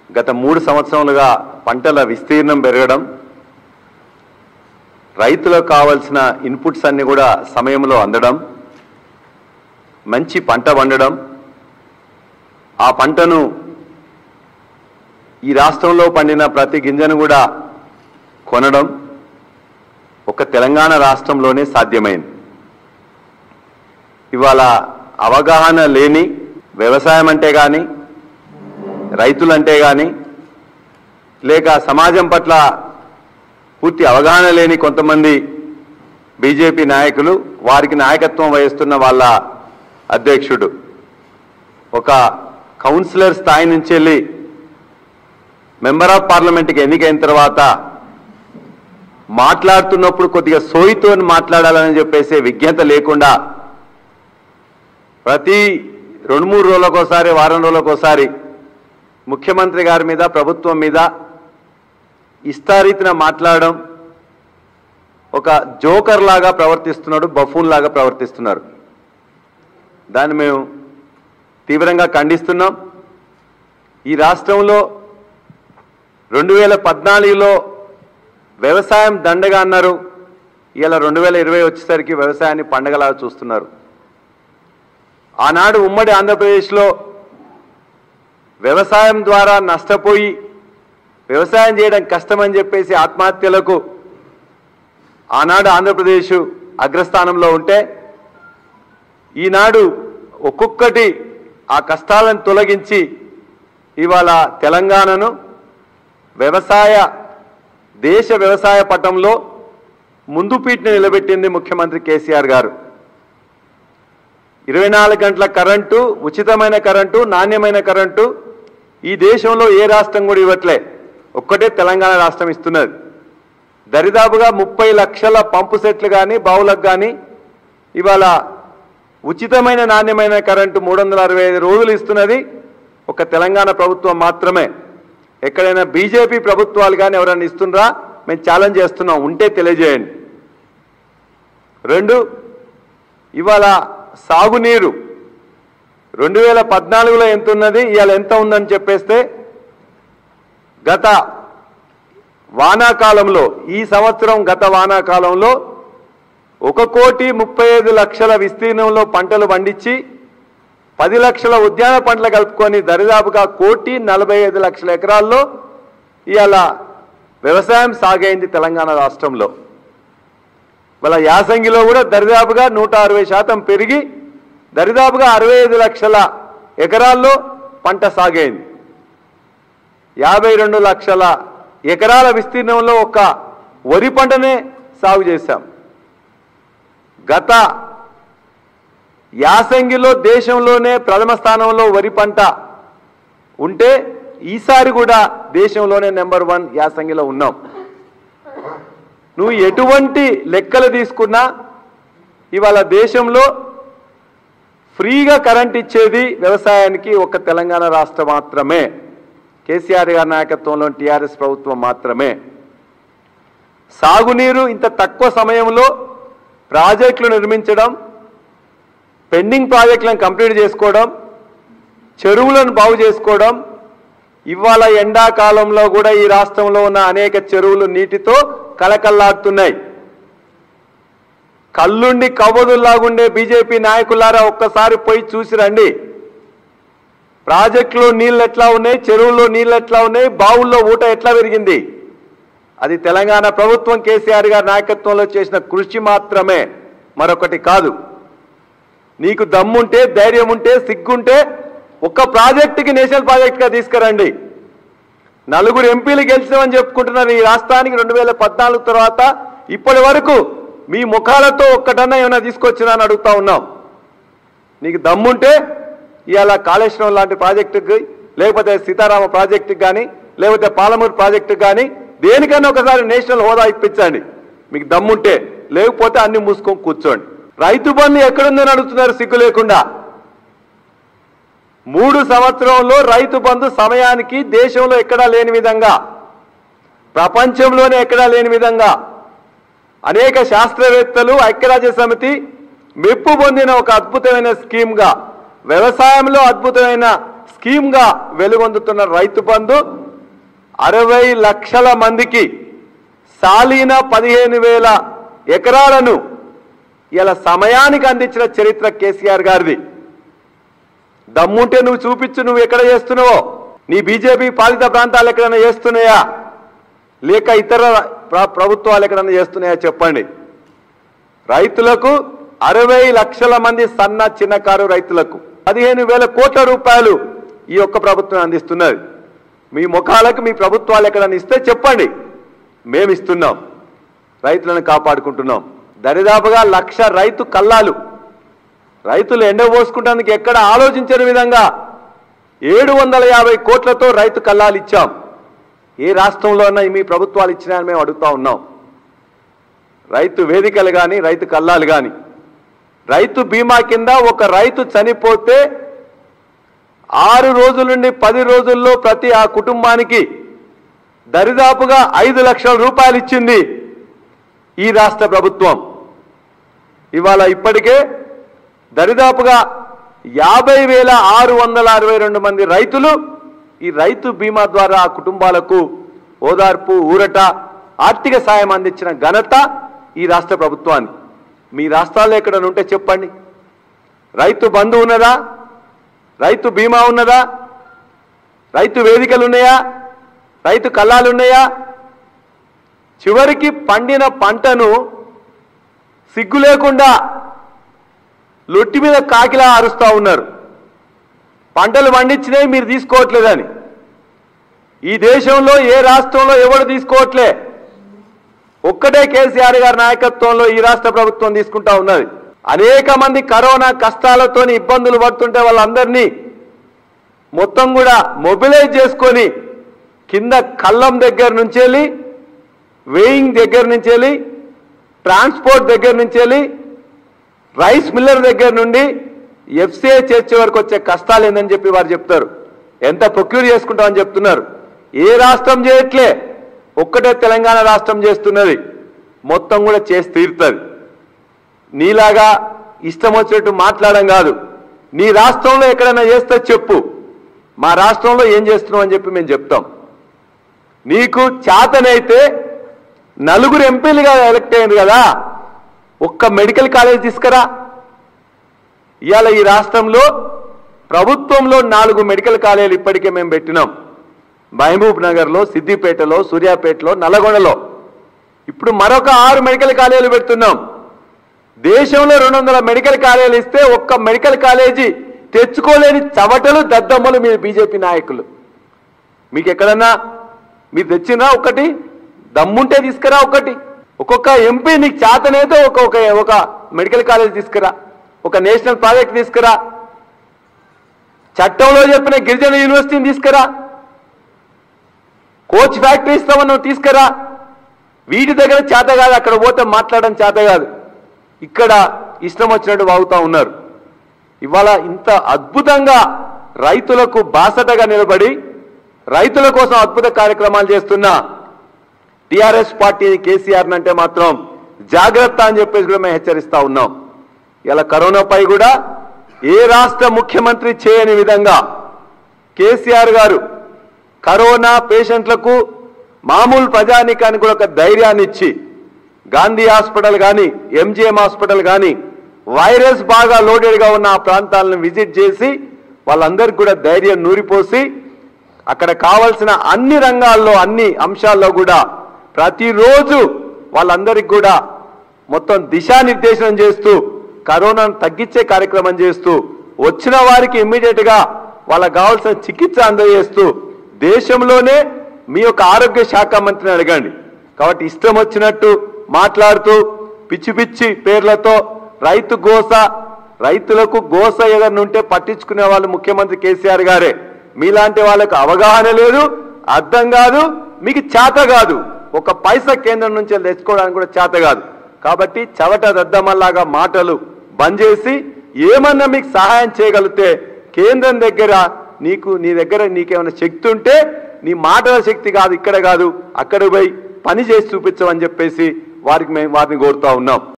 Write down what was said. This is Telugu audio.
గత మూడు సంవత్సరములుగా పంటల విస్తీర్ణం పెరగడం రైతులకు కావాల్సిన ఇన్పుట్స్ అన్ని కూడా సమయంలో అందడం మంచి పంట పండడం ఆ పంటను ఈ రాష్ట్రంలో పండిన ప్రతి గింజను కూడా కొనడం ఒక తెలంగాణ రాష్ట్రంలోనే సాధ్యమైంది ఇవాళ అవగాహన లేని వ్యవసాయం అంటే కానీ రైతులంటే కానీ లేక సమాజం పట్ల పూర్తి అవగాహన లేని కొంతమంది బీజేపీ నాయకులు వారికి నాయకత్వం వహిస్తున్న వాళ్ళ అధ్యక్షుడు ఒక కౌన్సిలర్ స్థాయి నుంచి వెళ్ళి మెంబర్ ఆఫ్ పార్లమెంట్కి ఎన్నికైన తర్వాత మాట్లాడుతున్నప్పుడు కొద్దిగా సోయితో మాట్లాడాలని చెప్పేసి విజ్ఞత లేకుండా ప్రతి రెండు మూడు రోజులకోసారి వారం రోజులకోసారి ముఖ్యమంత్రి గారి మీద ప్రభుత్వం మీద ఇష్టారీతిన మాట్లాడడం ఒక జోకర్ లాగా ప్రవర్తిస్తున్నాడు బఫూన్ లాగా ప్రవర్తిస్తున్నారు దాన్ని మేము తీవ్రంగా ఖండిస్తున్నాం ఈ రాష్ట్రంలో రెండు వేల పద్నాలుగులో వ్యవసాయం దండగా అన్నారు ఇలా రెండు వేల ఇరవై వచ్చేసరికి వ్యవసాయాన్ని పండగలాగా చూస్తున్నారు ఆనాడు ఉమ్మడి ఆంధ్రప్రదేశ్లో వ్యవసాయం ద్వారా నష్టపోయి వ్యవసాయం చేయడం కష్టమని చెప్పేసి ఆత్మహత్యలకు ఆనాడు ఆంధ్రప్రదేశ్ అగ్రస్థానంలో ఉంటే ఈనాడు ఒక్కొక్కటి ఆ కష్టాలను తొలగించి ఇవాళ తెలంగాణను వ్యవసాయ దేశ వ్యవసాయ పటంలో ముందు పీటిని నిలబెట్టింది ముఖ్యమంత్రి కేసీఆర్ గారు ఇరవై నాలుగు గంటల కరెంటు ఉచితమైన కరెంటు నాణ్యమైన కరెంటు ఈ దేశంలో ఏ రాష్ట్రం కూడా ఇవ్వట్లే ఒక్కటే తెలంగాణ రాష్ట్రం ఇస్తున్నది దరిదాపుగా ముప్పై లక్షల పంపు సెట్లు కానీ బావులకు కానీ ఇవాళ ఉచితమైన నాణ్యమైన కరెంటు మూడు వందల అరవై ఐదు రోజులు ఇస్తున్నది ఒక తెలంగాణ ప్రభుత్వం మాత్రమే ఎక్కడైనా బీజేపీ ప్రభుత్వాలు కానీ ఎవరైనా ఇస్తుండ్రా మేము ఛాలెంజ్ చేస్తున్నాం ఉంటే తెలియజేయండి రెండు ఇవాళ సాగునీరు రెండు వేల పద్నాలుగులో ఎంత ఉన్నది ఇవాళ ఎంత ఉందని చెప్పేస్తే గత వానాకాలంలో ఈ సంవత్సరం గత వానాకాలంలో ఒక కోటి ముప్పై ఐదు లక్షల విస్తీర్ణంలో పంటలు పండించి పది లక్షల ఉద్యాన పంటలు కలుపుకొని దరిదాపుగా కోటి నలభై ఐదు లక్షల ఎకరాల్లో ఇవాళ వ్యవసాయం సాగైంది తెలంగాణ రాష్ట్రంలో వాళ్ళ యాసంగిలో కూడా దరిదాపుగా నూట అరవై శాతం పెరిగి దరిదాపుగా అరవై ఐదు లక్షల ఎకరాల్లో పంట సాగైంది యాభై రెండు లక్షల ఎకరాల విస్తీర్ణంలో ఒక వరి పంటనే సాగు చేశాం గత యాసంగిలో దేశంలోనే ప్రథమ స్థానంలో వరి పంట ఉంటే ఈసారి కూడా దేశంలోనే నెంబర్ వన్ యాసంగిలో ఉన్నాం నువ్వు ఎటువంటి లెక్కలు తీసుకున్నా ఇవాళ దేశంలో ఫ్రీగా కరెంట్ ఇచ్చేది వ్యవసాయానికి ఒక తెలంగాణ రాష్ట్రం మాత్రమే కేసీఆర్ గారి నాయకత్వంలో టీఆర్ఎస్ ప్రభుత్వం మాత్రమే సాగునీరు ఇంత తక్కువ సమయంలో ప్రాజెక్టులు నిర్మించడం పెండింగ్ ప్రాజెక్టులను కంప్లీట్ చేసుకోవడం చెరువులను బాగు చేసుకోవడం ఇవాళ ఎండాకాలంలో కూడా ఈ రాష్ట్రంలో ఉన్న అనేక చెరువులు నీటితో కలకల్లాడుతున్నాయి కల్లుండి కవ్వదుల్లాగుండే బీజేపీ నాయకులారా ఒక్కసారి పోయి చూసి రండి ప్రాజెక్టులో నీళ్ళు ఎట్లా ఉన్నాయి చెరువుల్లో నీళ్ళు ఎట్లా ఉన్నాయి బావుల్లో ఊట ఎట్లా పెరిగింది అది తెలంగాణ ప్రభుత్వం కేసీఆర్ గారి నాయకత్వంలో చేసిన కృషి మాత్రమే మరొకటి కాదు నీకు దమ్ముంటే ధైర్యం ఉంటే సిగ్గుంటే ఒక్క ప్రాజెక్టుకి నేషనల్ ప్రాజెక్ట్గా తీసుకురండి నలుగురు ఎంపీలు గెలిచామని చెప్పుకుంటున్నారు ఈ రాష్ట్రానికి రెండు వేల పద్నాలుగు తర్వాత ఇప్పటి వరకు మీ ముఖాలతో ఒక్కటన్నా ఏమైనా తీసుకొచ్చినా అని అడుగుతా ఉన్నాం నీకు దమ్ముంటే ఇవాళ కాళేశ్వరం లాంటి ప్రాజెక్టుకి లేకపోతే సీతారామ ప్రాజెక్టుకి కానీ లేకపోతే పాలమూరు ప్రాజెక్టుకి కానీ దేనికైనా ఒకసారి నేషనల్ హోదా ఇప్పించండి మీకు దమ్ముంటే లేకపోతే అన్ని మూసుకొని కూర్చోండి రైతు బంధు ఎక్కడుందని అడుగుతున్నారు సిగ్గు లేకుండా మూడు సంవత్సరంలో రైతు బంధు సమయానికి దేశంలో ఎక్కడా లేని విధంగా ప్రపంచంలోనే ఎక్కడా లేని విధంగా అనేక శాస్త్రవేత్తలు ఐక్యరాజ్య సమితి మెప్పు పొందిన ఒక అద్భుతమైన స్కీమ్గా వ్యవసాయంలో అద్భుతమైన స్కీమ్గా వెలుగొందుతున్న రైతు బంధు అరవై లక్షల మందికి సాలీన పదిహేను వేల ఎకరాలను ఇలా సమయానికి అందించిన చరిత్ర కేసీఆర్ గారిది దమ్ముంటే నువ్వు చూపించు నువ్వు ఎక్కడ చేస్తున్నావో నీ బీజేపీ పాలిత ప్రాంతాలు ఎక్కడైనా చేస్తున్నాయా లేక ఇతర ప్ర- ప్రభుత్వాలు ఎక్కడైనా చేస్తున్నాయా చెప్పండి రైతులకు అరవై లక్షల మంది సన్న చిన్నకారు రైతులకు పదిహేను వేల కోట్ల రూపాయలు ఈ ఒక్క ప్రభుత్వం అందిస్తున్నది మీ ముఖాలకు మీ ప్రభుత్వాలు ఎక్కడైనా ఇస్తే చెప్పండి మేము ఇస్తున్నాం రైతులను కాపాడుకుంటున్నాం దరిదాపుగా లక్ష రైతు కల్లాలు రైతులు ఎండబోసుకుంటానికి ఎక్కడ ఆలోచించని విధంగా ఏడు వందల యాభై కోట్లతో రైతు కల్లాలు ఇచ్చాం ఏ రాష్ట్రంలో అన్నా మీ ప్రభుత్వాలు ఇచ్చినాయని మేము అడుగుతా ఉన్నాం రైతు వేదికలు కానీ రైతు కల్లాలు కానీ రైతు బీమా కింద ఒక రైతు చనిపోతే ఆరు రోజుల నుండి పది రోజుల్లో ప్రతి ఆ కుటుంబానికి దరిదాపుగా ఐదు లక్షల రూపాయలు ఇచ్చింది ఈ రాష్ట్ర ప్రభుత్వం ఇవాళ ఇప్పటికే దరిదాపుగా యాభై వేల ఆరు వందల అరవై రెండు మంది రైతులు ఈ రైతు బీమా ద్వారా ఆ కుటుంబాలకు ఓదార్పు ఊరట ఆర్థిక సాయం అందించిన ఘనత ఈ రాష్ట్ర ప్రభుత్వాన్ని మీ రాష్ట్రాల్లో ఎక్కడ ఉంటే చెప్పండి రైతు బంధు ఉన్నదా రైతు బీమా ఉన్నదా రైతు వేదికలు ఉన్నాయా రైతు కళ్ళాలు ఉన్నాయా చివరికి పండిన పంటను సిగ్గు లేకుండా లొట్టి మీద కాకిలా అరుస్తూ ఉన్నారు పంటలు పండించినవి మీరు తీసుకోవట్లేదని ఈ దేశంలో ఏ రాష్ట్రంలో ఎవడు తీసుకోవట్లే ఒక్కటే కేసీఆర్ గారి నాయకత్వంలో ఈ రాష్ట్ర ప్రభుత్వం తీసుకుంటా ఉన్నది అనేక మంది కరోనా కష్టాలతోని ఇబ్బందులు పడుతుంటే వాళ్ళందరినీ మొత్తం కూడా మొబిలైజ్ చేసుకొని కింద కళ్ళం దగ్గర నుంచి వెళ్ళి వేయింగ్ దగ్గర నుంచి వెళ్ళి ట్రాన్స్పోర్ట్ దగ్గర నుంచి వెళ్ళి రైస్ మిల్లర్ దగ్గర నుండి ఎఫ్సీఐ చేర్చే వరకు వచ్చే కష్టాలు ఏందని చెప్పి వారు చెప్తారు ఎంత ప్రొక్యూర్ చేసుకుంటామని చెప్తున్నారు ఏ రాష్ట్రం చేయట్లే ఒక్కటే తెలంగాణ రాష్ట్రం చేస్తున్నది మొత్తం కూడా చేసి తీరుతుంది నీలాగా ఇష్టం వచ్చినట్టు మాట్లాడడం కాదు నీ రాష్ట్రంలో ఎక్కడైనా చేస్తే చెప్పు మా రాష్ట్రంలో ఏం చేస్తున్నావు అని చెప్పి మేము చెప్తాం నీకు చేతనైతే నలుగురు ఎంపీలుగా ఎలక్ట్ అయింది కదా ఒక్క మెడికల్ కాలేజ్ తీసుకురా ఇవాళ ఈ రాష్ట్రంలో ప్రభుత్వంలో నాలుగు మెడికల్ కాలేజీలు ఇప్పటికే మేము పెట్టినాం మహబూబ్ నగర్లో సిద్దిపేటలో సూర్యాపేటలో నల్లగొండలో ఇప్పుడు మరొక ఆరు మెడికల్ కాలేజీలు పెడుతున్నాం దేశంలో రెండు వందల మెడికల్ కాలేజీలు ఇస్తే ఒక్క మెడికల్ కాలేజీ తెచ్చుకోలేని చవటలు దద్దమ్మలు మీ బీజేపీ నాయకులు మీకు ఎక్కడన్నా మీరు తెచ్చినా ఒకటి దమ్ముంటే తీసుకురా ఒకటి ఒక్కొక్క ఎంపీ నీకు చేతనేదో ఒక ఒక ఒక మెడికల్ కాలేజ్ తీసుకురా ఒక నేషనల్ ప్రాజెక్ట్ తీసుకురా చట్టంలో చెప్పిన గిరిజన యూనివర్సిటీని తీసుకురా కోచ్ ఫ్యాక్టరీ ఇస్తామని నువ్వు తీసుకురా వీటి దగ్గర చేత కాదు అక్కడ పోతే మాట్లాడడం చేత కాదు ఇక్కడ ఇష్టం వచ్చినట్టు వాగుతా ఉన్నారు ఇవాళ ఇంత అద్భుతంగా రైతులకు బాసటగా నిలబడి రైతుల కోసం అద్భుత కార్యక్రమాలు చేస్తున్న టిఆర్ఎస్ పార్టీ కేసీఆర్ అంటే మాత్రం జాగ్రత్త అని చెప్పేసి కూడా మేము హెచ్చరిస్తా ఉన్నాం ఇలా కరోనాపై కూడా ఏ రాష్ట్ర ముఖ్యమంత్రి చేయని విధంగా కేసీఆర్ గారు కరోనా పేషెంట్లకు మామూలు ప్రజానికానికి కూడా ఒక ధైర్యాన్ని ఇచ్చి గాంధీ హాస్పిటల్ కానీ ఎంజిఎం హాస్పిటల్ కానీ వైరస్ బాగా లోడెడ్గా ఉన్న ఆ ప్రాంతాలను విజిట్ చేసి వాళ్ళందరికీ కూడా ధైర్యం నూరిపోసి అక్కడ కావలసిన అన్ని రంగాల్లో అన్ని అంశాల్లో కూడా ప్రతిరోజు వాళ్ళందరికీ కూడా మొత్తం దిశానిర్దేశనం చేస్తూ కరోనాను తగ్గించే కార్యక్రమం చేస్తూ వచ్చిన వారికి ఇమ్మీడియట్ గా వాళ్ళకి కావాల్సిన చికిత్స అందజేస్తూ దేశంలోనే మీ యొక్క ఆరోగ్య శాఖ మంత్రిని అడగండి కాబట్టి ఇష్టం వచ్చినట్టు మాట్లాడుతూ పిచ్చి పిచ్చి పేర్లతో రైతు గోస రైతులకు గోస ఏదన్నా ఉంటే పట్టించుకునే వాళ్ళు ముఖ్యమంత్రి కేసీఆర్ గారే మీలాంటి వాళ్ళకు అవగాహన లేదు అర్థం కాదు మీకు చేత కాదు ఒక పైసా కేంద్రం నుంచి తెచ్చుకోవడానికి కూడా చేత కాదు కాబట్టి చవట దద్దమల్లాగా మాటలు బంద్ చేసి ఏమన్నా మీకు సహాయం చేయగలిగితే కేంద్రం దగ్గర నీకు నీ దగ్గర నీకేమైనా శక్తి ఉంటే నీ మాటల శక్తి కాదు ఇక్కడ కాదు అక్కడ పోయి పని చేసి చూపించమని చెప్పేసి వారికి మేము వారిని కోరుతా ఉన్నాం